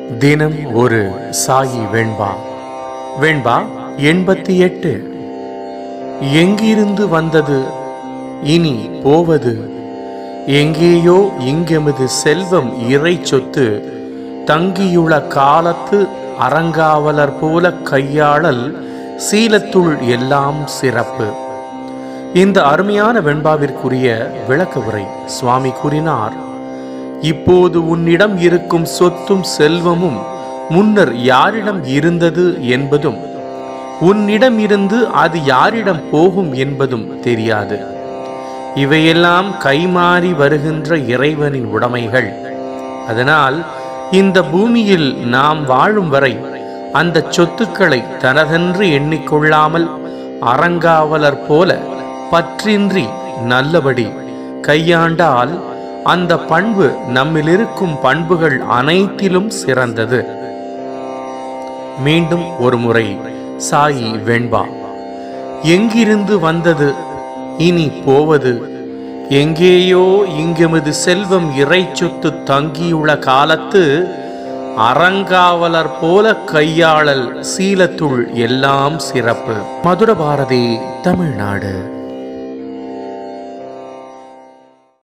தினம் ஒரு சாயி வெண்பா வெண்பா எண்பத்தி எட்டு எங்கிருந்து வந்தது இனி போவது எங்கேயோ இங்கெமது செல்வம் இறை சொத்து தங்கியுள்ள காலத்து அறங்காவலர் போல கையாளல் சீலத்துள் எல்லாம் சிறப்பு இந்த அருமையான வெண்பாவிற்குரிய விளக்க உரை சுவாமி கூறினார் இப்போது உன்னிடம் இருக்கும் சொத்தும் செல்வமும் முன்னர் யாரிடம் இருந்தது என்பதும் உன்னிடம் இருந்து அது யாரிடம் போகும் என்பதும் தெரியாது இவையெல்லாம் கைமாறி வருகின்ற இறைவனின் உடைமைகள் அதனால் இந்த பூமியில் நாம் வாழும் வரை அந்த சொத்துக்களை தனதென்று எண்ணிக்கொள்ளாமல் அறங்காவலர் போல பற்றின்றி நல்லபடி கையாண்டால் அந்த பண்பு நம்மிலிருக்கும் பண்புகள் அனைத்திலும் சிறந்தது மீண்டும் ஒரு முறை சாயி வெண்பா எங்கிருந்து வந்தது இனி போவது எங்கேயோ இங்கெமது செல்வம் இறை சொத்து தங்கியுள்ள காலத்து அறங்காவலர் போல கையாளல் சீலத்துள் எல்லாம் சிறப்பு மதுர பாரதி தமிழ்நாடு